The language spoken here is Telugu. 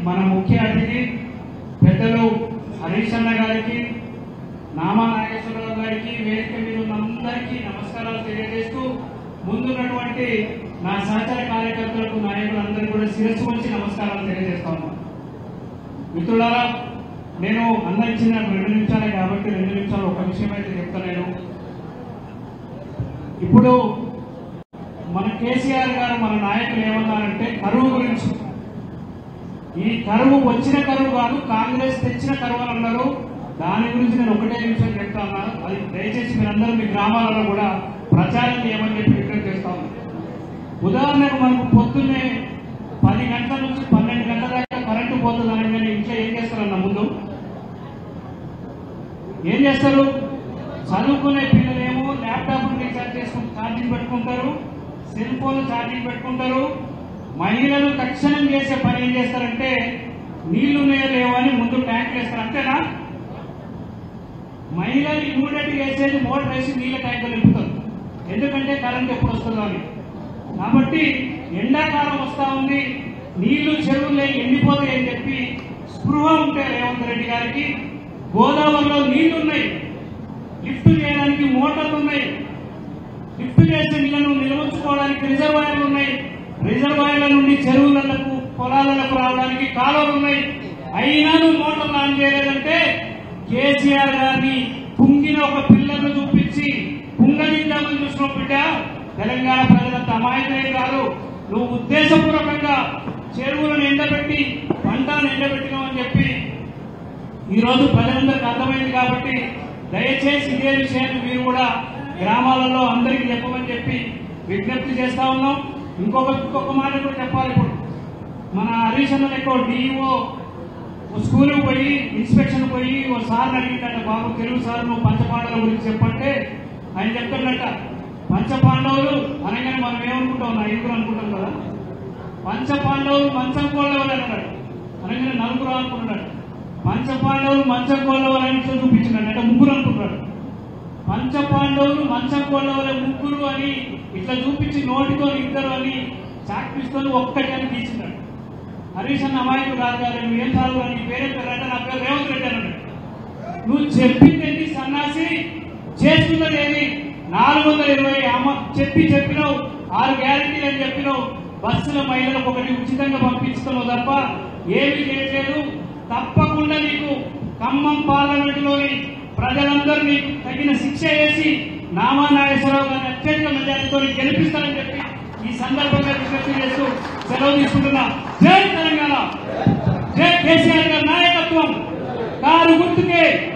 మన ముఖ్య అతిథి పెద్దలు హరీష్ అన్న గారికి నామా నాగేశ్వరరావు గారికి వేదిక మీద ఉన్న అందరికీ నమస్కారాలు తెలియజేస్తూ ముందున్నటువంటి నా సహచర కార్యకర్తలకు నాయకులందరూ కూడా శిరస్సు వచ్చి నమస్కారాలు తెలియజేస్తా ఉన్నాను మిత్రులారా నేను అన్న ఇచ్చిన రెండు నిమిషాలే కాబట్టి రెండు నిమిషాలు ఒక విషయం అయితే చెప్తాను నేను ఇప్పుడు మన కేసీఆర్ గారు మన నాయకులు ఏమన్నారంటే కరువు గురించి ఈ కరువు వచ్చిన కరువు కాదు కాంగ్రెస్ తెచ్చిన కరువు అని అన్నారు దాని గురించి నేను ఒకటే నిమిషం చెప్తాను అది దయచేసి మీరందరూ మీ గ్రామాలలో కూడా ప్రచారం చేయమని చెప్పి విజ్ఞప్తి చేస్తాను ఉదాహరణకు మనకు పొద్దున్నే పది గంటల నుంచి పన్నెండు గంటల దాకా కరెంటు పోతుంది అనగానే ఇంట్లో ఏం చేస్తారన్న ముందు ఏం చేస్తారు చదువుకునే పిల్లలేమో ల్యాప్టాప్ రీఛార్జ్ చేసుకుని ఛార్జింగ్ పెట్టుకుంటారు సెల్ ఫోన్ ఛార్జింగ్ పెట్టుకుంటారు మహిళలు తక్షణం చేసే పని ఏం చేస్తారంటే నీళ్లు ఉన్నాయో లేవో అని ముందు ట్యాంక్ వేస్తారు అంతేనా మహిళలు ఇమీడియట్ వేసేది మోటార్ వేసి నీళ్ళ ట్యాంకులు నింపుతారు ఎందుకంటే కరెంట్ ఎప్పుడు వస్తుందో అని కాబట్టి ఎండాకాలం వస్తా ఉంది నీళ్లు చెరువులే ఎండిపోతాయి అని చెప్పి స్పృహ ఉంటే రేవంత్ రెడ్డి గారికి గోదావరిలో నీళ్లు ఉన్నాయి లిఫ్ట్ చేయడానికి మోటార్లు ఉన్నాయి లిఫ్ట్ చేసే నీళ్లను నిల్వంచుకోవడానికి రిజర్వాయర్లు ఉన్నాయి రిజర్వాయర్ల నుండి చెరువులకు పొలాలకు రావడానికి కాలువలు ఉన్నాయి అయినా నువ్వు మోటార్లు ఆన్ చేయలేదంటే కేసీఆర్ గారిని కుంగిన ఒక పిల్లను చూపించి కుంగలిద్దామని చూసిన బిడ్డ తెలంగాణ ప్రజలంత అమాయకులే కాదు నువ్వు ఉద్దేశపూర్వకంగా చెరువులను ఎండబెట్టి పంటలను ఎండబెట్టినామని చెప్పి ఈ రోజు ప్రజలందరికీ అర్థమైంది కాబట్టి దయచేసి ఇదే విషయాన్ని మీరు కూడా గ్రామాలలో అందరికీ చెప్పమని చెప్పి విజ్ఞప్తి చేస్తా ఉన్నాం ఇంకొక ఇంకొక మాట కూడా చెప్పాలి ఇప్పుడు మన హరీష్ అన్న ఎక్కువ డిఈఓ స్కూల్కి పోయి ఇన్స్పెక్షన్ పోయి ఓ సార్ని అడిగిందట బాబు తెలుగు సార్ నువ్వు పంచపాండవుల గురించి చెప్పంటే ఆయన చెప్తున్నట్ట పంచపాండవులు అనగానే మనం ఏమనుకుంటాం ఐదుగురు అనుకుంటాం కదా పంచపాండవులు మంచం కోళ్ళవని అన్నాడు అనగానే నలుగురు అనుకున్నాడు పంచపాండవులు మంచం కోళ్ళవని ఇట్లా చూపించినాడు అంటే ముగ్గురు అనుకుంటాడు పంచపాండవులు మంచం కోళ్ళవలే ముగ్గురు అని ఇట్లా చూపించి నోటితో ఇద్దరు అని చాక్పిస్తూ ఒక్కటి అని తీసినాడు హరీష్ అన్న అమాయకుడు కాదు కాదు నువ్వు ఏం చాలు నీ పేరే పేరంటే నా పేరు రేవంత్ రెడ్డి అన్నాడు నువ్వు చెప్పింది ఏంటి సన్నాసి చేస్తున్నది ఏది నాలుగు వందల ఇరవై అమ్మ చెప్పి చెప్పినావు ఆరు గ్యారంటీలు అని చెప్పినావు బస్సుల మహిళలకు ఒకటి ఉచితంగా పంపిస్తున్నావు తప్ప ఏమీ చేయట్లేదు తప్పకుండా నీకు ఖమ్మం పార్లమెంటులోని ప్రజలందరూ నీకు తగిన శిక్ష వేసి నామా నాగేశ్వరరావు గారిని అత్యధిక మెజార్టీతో గెలిపిస్తారని చెప్పి ఈ సందర్భంగా విజ్ఞప్తి చేస్తూ సెలవు తీసుకుంటున్నా జై తెలంగాణ జై కేసీఆర్ గారి నాయకత్వం కారు గుర్తుకే